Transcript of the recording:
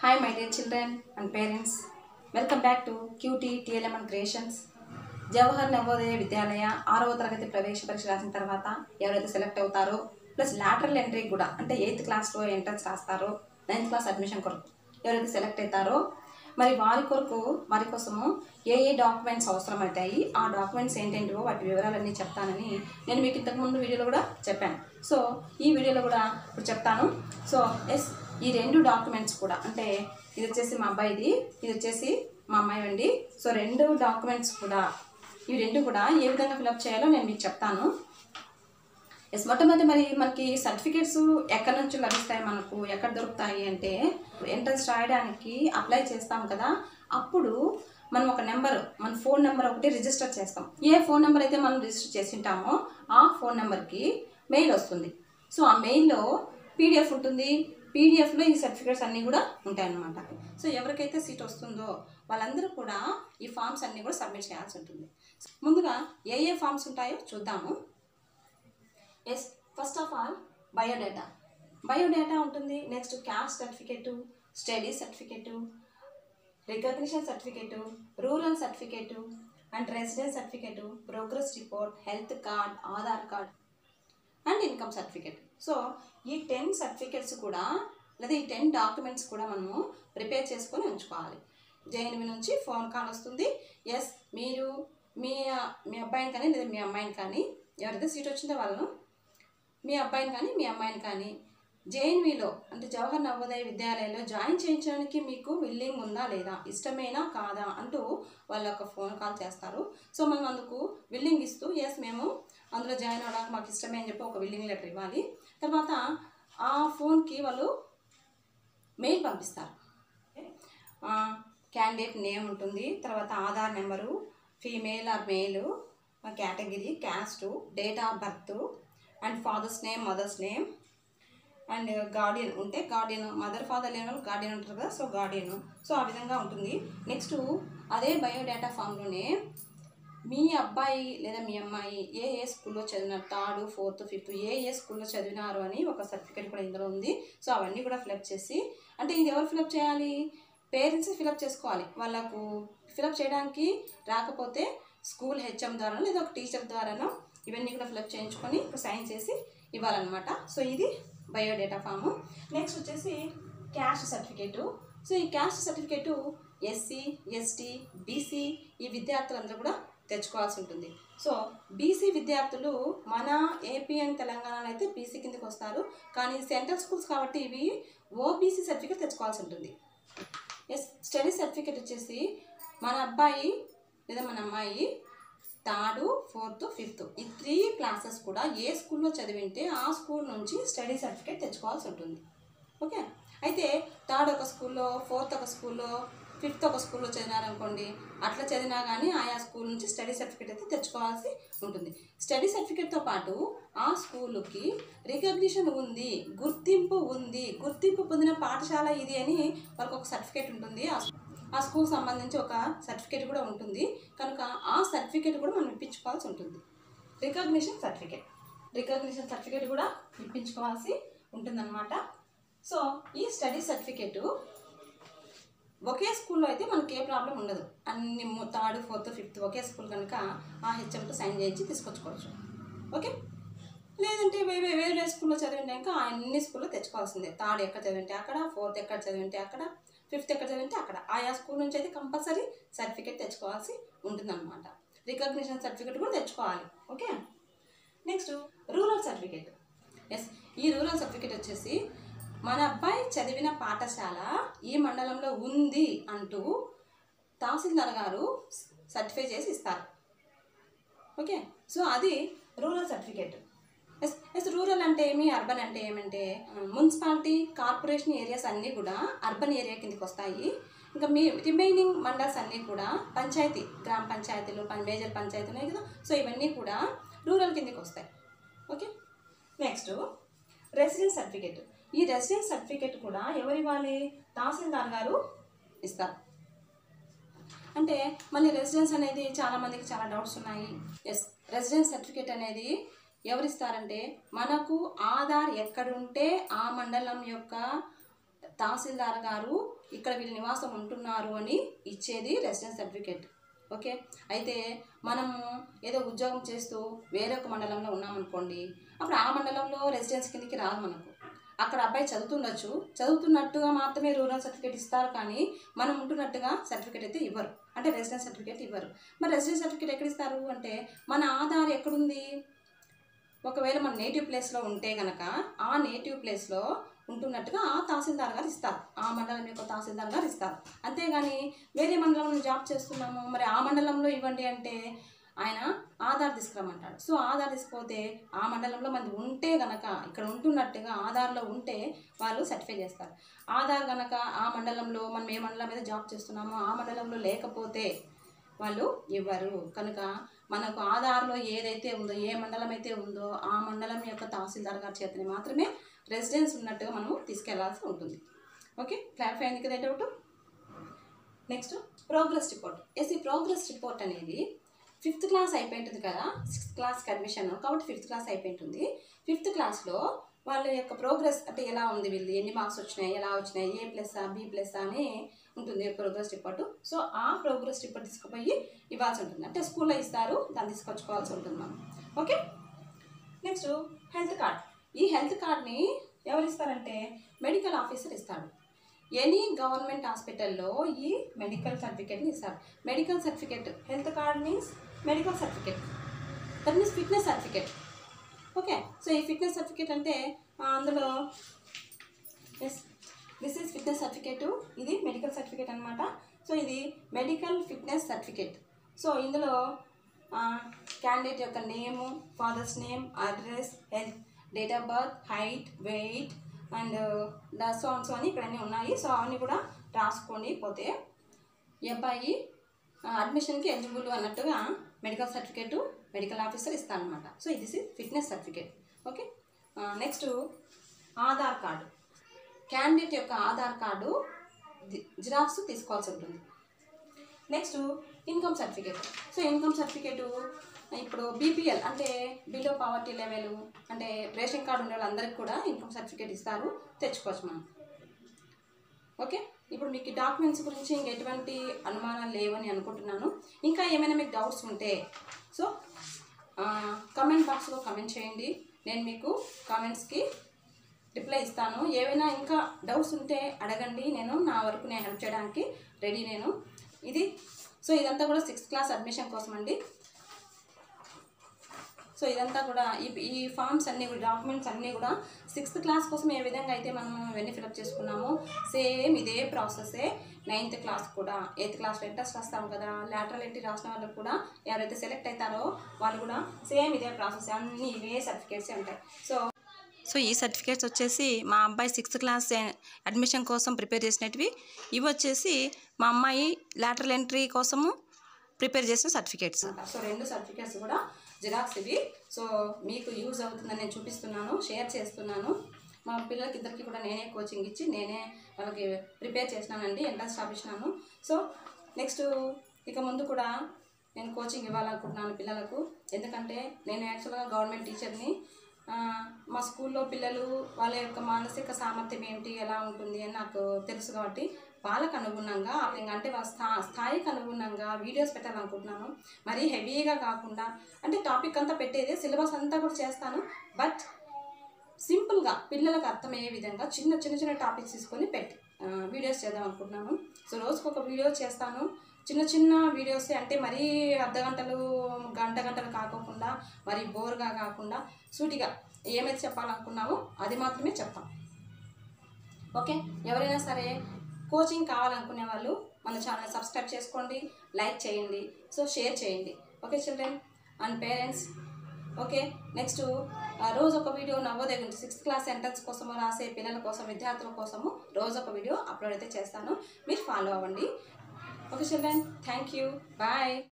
Hi, my dear children and parents. Welcome back to QT TLM and Creations. Jawahar Navodaya విద్యాలయ ఆరవ తరగతి ప్రవేశ పరీక్ష రాసిన తర్వాత ఎవరైతే సెలెక్ట్ అవుతారో ప్లస్ లాటరల్ ఎంట్రీ కూడా అంటే ఎయిత్ క్లాస్లో ఎంట్రన్స్ రాస్తారో నైన్త్ క్లాస్ అడ్మిషన్ కొరకు ఎవరైతే సెలెక్ట్ అవుతారో మరి వారి కొరకు వారి కోసము ఏ ఏ డాక్యుమెంట్స్ అవసరం అవుతాయి ఆ డాక్యుమెంట్స్ ఏంటేంటో వాటి వివరాలన్నీ చెప్తానని నేను మీకు ఇంతకుముందు వీడియోలో కూడా చెప్పాను సో ఈ వీడియోలో కూడా ఇప్పుడు చెప్తాను సో ఎస్ ఈ రెండు డాక్యుమెంట్స్ కూడా అంటే ఇది వచ్చేసి మా అబ్బాయిది ఇది వచ్చేసి మా అమ్మాయి అండి సో రెండు డాక్యుమెంట్స్ కూడా ఇవి రెండు కూడా ఏ విధంగా ఫిలప్ చేయాలో నేను మీకు చెప్తాను ఎస్ మొట్టమొదటి మరి మనకి సర్టిఫికేట్స్ ఎక్కడి నుంచి లభిస్తాయి మనకు ఎక్కడ దొరుకుతాయి అంటే ఎంట్రన్స్ రాయడానికి అప్లై చేస్తాం కదా అప్పుడు మనం ఒక నెంబర్ మన ఫోన్ నెంబర్ ఒకటి రిజిస్టర్ చేస్తాం ఏ ఫోన్ నెంబర్ అయితే మనం రిజిస్టర్ చేసి ఉంటామో ఆ ఫోన్ నెంబర్కి మెయిల్ వస్తుంది సో ఆ మెయిల్లో పీడిఎఫ్ ఉంటుంది పీడిఎఫ్లో ఈ సర్టిఫికేట్స్ అన్నీ కూడా ఉంటాయన్నమాట సో ఎవరికైతే సీట్ వస్తుందో వాళ్ళందరూ కూడా ఈ ఫామ్స్ అన్నీ కూడా సబ్మిట్ చేయాల్సి ఉంటుంది ముందుగా ఏ ఏ ఫామ్స్ ఉంటాయో చూద్దాము yes first of all biodata biodata ఉంటుంది next caste certificate study certificate recognition certificate rural certificate and residence certificate progress report health card Aadhaar card and income certificate so ఈ టెన్ సర్టిఫికేట్స్ కూడా లేదా ఈ టెన్ డాక్యుమెంట్స్ కూడా మనము prepare చేసుకొని ఉంచుకోవాలి JNV నుంచి ఫోన్ కాల్ వస్తుంది ఎస్ మీరు మీ మీ అబ్బాయిని కానీ లేదా మీ అమ్మాయిని కానీ ఎవరైతే సీట్ వచ్చిందో వాళ్ళను మీ అబ్బాయిని కానీ మీ అమ్మాయిని కానీ జేఎన్విలో అంటే జవహర్ నవోదయ విద్యాలయంలో జాయిన్ చేయించడానికి మీకు విల్లింగ్ ఉందా లేదా ఇష్టమేనా కాదా అంటూ వాళ్ళు ఒక ఫోన్ కాల్ చేస్తారు సో మనం అందుకు విల్లింగ్ ఇస్తూ ఎస్ మేము అందులో జాయిన్ అవ్వడానికి మాకు ఇష్టమే అని చెప్పి ఒక విల్లింగ్ లెటర్ ఇవ్వాలి తర్వాత ఆ ఫోన్కి వాళ్ళు మెయిల్ పంపిస్తారు క్యాండిడేట్ నేమ్ ఉంటుంది తర్వాత Aadhaar number female or male category caste date of birth and father's name mother's name and guardian ఉంటే గార్డియన్ మదర్ ఫాదర్ లేని వాళ్ళు గార్డియన్ ఉంటారు కదా సో గార్డియన్ సో ఆ విధంగా ఉంటుంది నెక్స్ట్ అదే బయోడేటా ఫామ్లోనే మీ అబ్బాయి లేదా మీ అమ్మాయి ఏ ఏ స్కూల్లో చదివినారు థర్డ్ ఫోర్త్ ఫిఫ్త్ ఏ ఏ స్కూల్లో చదివినారు అని ఒక సర్టిఫికేట్ కూడా ఇందులో ఉంది సో అవన్నీ కూడా ఫిలప్ చేసి అంటే ఇది ఎవరు ఫిలప్ చేయాలి పేరెంట్స్ ఫిలప్ చేసుకోవాలి వాళ్ళకు ఫిలప్ చేయడానికి రాకపోతే స్కూల్ హెచ్ఎం ద్వారానో లేదా ఒక టీచర్ ద్వారానో ఇవన్నీ కూడా ఫిలప్ చేయించుకొని సైన్ చేసి ఇవ్వాలన్నమాట సో ఇది బయోడేటా ఫాము నెక్స్ట్ వచ్చేసి క్యాస్ట్ సర్టిఫికేటు సో ఈ caste certificate SC ST BC ఈ విద్యార్థులందరూ కూడా తెచ్చుకోవాల్సి ఉంటుంది సో బీసీ విద్యార్థులు మన ఏపీ అండ్ తెలంగాణలో అయితే బీసీ కిందకి వస్తారు కానీ సెంట్రల్ స్కూల్స్ కాబట్టి ఇవి ఓబీసీ సర్టిఫికేట్ తెచ్చుకోవాల్సి ఉంటుంది ఎస్ స్టడీ సర్టిఫికేట్ వచ్చేసి మన అబ్బాయి లేదా మన అమ్మాయి థర్డ్ ఫోర్త్ ఫిఫ్త్ ఈ త్రీ క్లాసెస్ కూడా ఏ స్కూల్లో చదివింటే ఆ స్కూల్ నుంచి స్టడీ సర్టిఫికేట్ తెచ్చుకోవాల్సి ఉంటుంది ఓకే అయితే థర్డ్ ఒక స్కూల్లో ఫోర్త్ ఒక స్కూల్లో ఫిఫ్త్ ఒక స్కూల్లో చదివారనుకోండి అట్లా చదివినా కానీ ఆయా స్కూల్ నుంచి స్టడీ సర్టిఫికేట్ అయితే తెచ్చుకోవాల్సి ఉంటుంది స్టడీ సర్టిఫికేట్తో పాటు ఆ స్కూలుకి రికగ్నిషన్ ఉంది గుర్తింపు ఉంది గుర్తింపు పొందిన పాఠశాల ఇది అని వాళ్ళకి ఒక సర్టిఫికేట్ ఉంటుంది ఆ ఆ స్కూల్ సంబంధించి ఒక సర్టిఫికేట్ కూడా ఉంటుంది కనుక ఆ సర్టిఫికేట్ కూడా మనం ఇప్పించుకోవాల్సి ఉంటుంది రికగ్నిషన్ సర్టిఫికేట్ రికగ్నిషన్ సర్టిఫికేట్ కూడా ఇప్పించుకోవాల్సి ఉంటుందన్నమాట సో ఈ స్టడీ సర్టిఫికేటు ఒకే స్కూల్లో అయితే మనకి ఏ ప్రాబ్లం ఉండదు అన్ని థర్డ్ ఫోర్త్ ఫిఫ్త్ ఒకే స్కూల్ కనుక ఆ హెచ్ఎంతో సైన్ చేయించి తీసుకొచ్చుకోవచ్చు ఓకే లేదంటే వేరే వేరే స్కూల్లో చదివినాక అన్ని స్కూల్లో తెచ్చుకోవాల్సిందే థర్డ్ ఎక్కడ చదివింటే అక్కడ ఫోర్త్ ఎక్కడ చదివింటే అక్కడ ఫిఫ్త్ ఎక్కడ చదివితే అక్కడ ఆయా స్కూల్ నుంచి అయితే కంపల్సరీ సర్టిఫికేట్ తెచ్చుకోవాల్సి ఉంటుందన్నమాట రికగ్నిషన్ సర్టిఫికేట్ కూడా తెచ్చుకోవాలి okay next rural certificate yes ఈ రూరల్ సర్టిఫికేట్ వచ్చేసి మన అబ్బాయి చదివిన పాఠశాల ఈ మండలంలో ఉంది అంటూ తహసీల్దార్ గారు సర్టిఫై చేసి ఇస్తారు ఓకే సో అది rural certificate yes yes rural అంటే ఏమి అర్బన్ అంటే ఏమంటే మున్సిపాలిటీ కార్పొరేషన్ ఏరియాస్ అన్నీ కూడా అర్బన్ ఏరియా కిందకి వస్తాయి ఇంకా మీ రిమైనింగ్ మండల్స్ అన్నీ కూడా పంచాయతీ గ్రామ పంచాయతీలు పం- మేజర్ పంచాయతీలు ఉన్నాయి కదా సో ఇవన్నీ కూడా రూరల్ కిందకి వస్తాయి ఓకే నెక్స్ట్ రెసిడెన్స్ సర్టిఫికేట్ ఈ రెసిడెన్స్ సర్టిఫికేట్ కూడా ఎవరు ఇవ్వాలి తహసీల్దార్ గారు ఇస్తారు అంటే మళ్ళీ రెసిడెన్స్ అనేది చాలా మందికి చాలా డౌట్స్ ఉన్నాయి ఎస్ రెసిడెన్స్ సర్టిఫికేట్ అనేది ఎవరు ఇస్తారంటే మనకు ఆధార్ ఎక్కడుంటే ఆ మండలం యొక్క తహసీల్దార్ గారు ఇక్కడ వీళ్ళు నివాసం ఉంటున్నారు అని ఇచ్చేది రెసిడెన్స్ సర్టిఫికేట్ ఓకే అయితే మనము ఏదో ఉద్యోగం చేస్తూ వేరొక మండలంలో ఉన్నామనుకోండి అప్పుడు ఆ మండలంలో రెసిడెన్స్ కిందకి రాదు మనకు అక్కడ అబ్బాయి చదువుతుండొచ్చు చదువుతున్నట్టుగా మాత్రమే రూరల్ సర్టిఫికేట్ ఇస్తారు కానీ మనం ఉంటున్నట్టుగా సర్టిఫికేట్ అయితే ఇవ్వరు అంటే రెసిడెన్స్ సర్టిఫికేట్ ఇవ్వరు మరి రెసిడెన్స్ సర్టిఫికేట్ ఎక్కడ ఇస్తారు అంటే మన ఆధార్ ఎక్కడుంది ఒకవేళ మన నేటివ్ ప్లేస్లో ఉంటే గనక ఆ నేటివ్ ప్లేస్లో ఉంటున్నట్టుగా ఆ తహసీల్దార్ గారు ఇస్తారు ఆ మండలం యొక్క తహసీల్దార్ గారు ఇస్తారు అంతేగాని వేరే మండలంలో జాబ్ చేస్తున్నాము మరి ఆ మండలంలో ఇవ్వండి అంటే ఆయన ఆధార్ తీసుకురమ్మంటాడు సో ఆధార్ తీసుకుపోతే ఆ మండలంలో మనది ఉంటే గనక ఇక్కడ ఉంటున్నట్టుగా ఆధార్లో ఉంటే వాళ్ళు సర్టిఫై చేస్తారు ఆధార్ గనక ఆ మండలంలో మనం ఏ మండలం మీద జాబ్ చేస్తున్నామో ఆ మండలంలో లేకపోతే వాళ్ళు ఇవ్వరు కనుక మనకు ఆధార్లో ఏదైతే ఉందో ఏ మండలం అయితే ఉందో ఆ మండలం యొక్క తహసీల్దార్ గారి చేతనే మాత్రమే రెసిడెన్స్ ఉన్నట్టుగా మనము తీసుకెళ్లాల్సి ఉంటుంది ఓకే క్లారిఫై అయింది కదా doubt next progress report yes ఈ ప్రోగ్రెస్ రిపోర్ట్ అనేది ఫిఫ్త్ క్లాస్ అయిపోయింటుంది కదా సిక్స్త్ క్లాస్కి అడ్మిషన్ కాబట్టి ఫిఫ్త్ క్లాస్ అయిపోయింటుంది ఫిఫ్త్ క్లాస్లో వాళ్ళ యొక్క ప్రోగ్రెస్ అంటే ఎలా ఉంది వీళ్ళు ఎన్ని మార్క్స్ వచ్చినాయి ఎలా వచ్చినాయి ఏ ప్లస్ బి ప్లస్ అని ఉంటుంది ప్రోగ్రెస్ రిపోర్ట్ సో ఆ ప్రోగ్రెస్ రిపోర్ట్ తీసుకుపోయి ఇవ్వాల్సి ఉంటుంది అంటే స్కూల్లో ఇస్తారు దాన్ని తీసుకొచ్చుకోవాల్సి ఉంటుంది మనం ఓకే నెక్స్ట్ హెల్త్ కార్డ్ ఈ హెల్త్ కార్డ్ని ఎవరు ఇస్తారంటే మెడికల్ ఆఫీసర్ ఇస్తాడు ఎనీ గవర్నమెంట్ హాస్పిటల్లో ఈ మెడికల్ సర్టిఫికేట్ని ఇస్తారు medical certificate health card means medical certificate that means fitness certificate okay so ఈ ఫిట్నెస్ సర్టిఫికేట్ అంటే ఆ, అందులో yes this is fitness certificate ఇది మెడికల్ సర్టిఫికేట్ అనమాట సో ఇది మెడికల్ ఫిట్నెస్ సర్టిఫికేట్ సో ఇందులో క్యాండిడేట్ యొక్క name father's name address health date of birth height wait and the sons అని ఇక్కడ అన్నీ ఉన్నాయి సో అవన్నీ కూడా రాసుకొని పోతే ఈ అబ్బాయి అడ్మిషన్కి ఎలిజిబుల్ అన్నట్టుగా మెడికల్ సర్టిఫికేట్ మెడికల్ ఆఫీసర్ ఇస్తానమాట సో ఇది fitness certificate okay next Aadhaar card candidate యొక్క ఆధార్ కార్డు జిరాక్స్ తీసుకోవాల్సి ఉంటుంది next income certificate so income certificate ఇప్పుడు బీపీఎల్ అంటే బిలో పవర్టీ లెవెల్ అంటే రేషన్ కార్డు ఉండే వాళ్ళందరికీ కూడా ఇన్కమ్ సర్టిఫికేట్ ఇస్తారు తెచ్చుకోవచ్చు మనం ఓకే ఇప్పుడు మీకు డాక్యుమెంట్స్ గురించి ఇంక ఎటువంటి అనుమానాలు లేవని అనుకుంటున్నాను ఇంకా ఏమైనా మీకు డౌట్స్ ఉంటే సో కమెంట్ బాక్స్లో కమెంట్ చేయండి నేను మీకు కామెంట్స్కి రిప్లై ఇస్తాను ఏవైనా ఇంకా డౌట్స్ ఉంటే అడగండి నేను నా వరకు నేను హెల్ప్ చేయడానికి రెడీ నేను ఇది సో ఇదంతా కూడా సిక్స్త్ క్లాస్ అడ్మిషన్ కోసం అండి సో ఇదంతా కూడా ఈ ఈ ఫామ్స్ అన్నీ కూడా డాక్యుమెంట్స్ అన్నీ కూడా సిక్స్త్ క్లాస్ కోసం ఏ విధంగా అయితే మనం ఇవన్నీ ఫిలప్ చేసుకున్నామో సేమ్ ఇదే ప్రాసెసే నైన్త్ క్లాస్ కూడా ఎయిత్ క్లాస్లో ఇంట్రెస్ట్ రాస్తాం కదా లాటరల్ ఎంట్రీ రాసిన వాళ్ళకి కూడా ఎవరైతే సెలెక్ట్ అవుతారో వాళ్ళు కూడా సేమ్ ఇదే ప్రాసెస్ అన్నీ ఇవే సర్టిఫికేట్సే ఉంటాయి సో సో ఈ సర్టిఫికేట్స్ వచ్చేసి మా అబ్బాయి సిక్స్త్ క్లాస్ అడ్మిషన్ కోసం ప్రిపేర్ చేసినటివి ఇవి వచ్చేసి మా అమ్మాయి లాటరల్ ఎంట్రీ కోసము ప్రిపేర్ చేసిన సర్టిఫికేట్స్ అన్నమాట. సో రెండు సర్టిఫికేట్స్ కూడా జిరాక్స్ ఇవి సో మీకు యూజ్ అవుతుందని నేను చూపిస్తున్నాను షేర్ చేస్తున్నాను మా పిల్లలకి ఇద్దరికి కూడా నేనే కోచింగ్ ఇచ్చి నేనే వాళ్ళకి ప్రిపేర్ చేసినానండి ఎంట్రన్స్ రాపించినాను సో నెక్స్ట్ ఇక ముందు కూడా నేను కోచింగ్ ఇవ్వాలనుకుంటున్నాను పిల్లలకు ఎందుకంటే నేను యాక్చువల్గా గవర్నమెంట్ టీచర్ని ఆ, మా స్కూల్లో పిల్లలు వాళ్ళ యొక్క మానసిక సామర్థ్యం ఏమిటి ఎలా ఉంటుంది అని నాకు తెలుసు కాబట్టి వాళ్ళకు అనుగుణంగా ఇంకా అంటే వాళ్ళ స్థా స్థాయికి అనుగుణంగా వీడియోస్ పెట్టాలనుకుంటున్నాను మరీ హెవీగా కాకుండా అంటే టాపిక్ అంతా పెట్టేది సిలబస్ అంతా కూడా చేస్తాను బట్ సింపుల్గా పిల్లలకు అర్థమయ్యే విధంగా చిన్న చిన్న చిన్న టాపిక్స్ తీసుకొని పెట్టి ఆ, వీడియోస్ చేద్దాం అనుకుంటున్నాను సో రోజుకు ఒక వీడియో చేస్తాను చిన్న చిన్న వీడియోస్ అంటే మరీ అర్ధ గంటలు గంట గంటలు కాకోకుండా మరీ బోర్గా కాకుండా సూటిగా ఏమైతే చెప్పాలనుకున్నామో అది మాత్రమే చెప్తాం ఓకే ఎవరైనా సరే కోచింగ్ కావాలనుకునే వాళ్ళు మన ఛానల్ సబ్స్క్రైబ్ చేసుకోండి లైక్ చేయండి సో షేర్ చేయండి okay children and parents okay next రోజు ఒక వీడియో నవోదయ గురించి సిక్స్త్ క్లాస్ ఎంట్రన్స్ కోసము రాసే పిల్లల కోసం విద్యార్థుల కోసము రోజు ఒక వీడియో అప్లోడ్ అయితే చేస్తాను మీరు ఫాలో అవ్వండి okay children thank you bye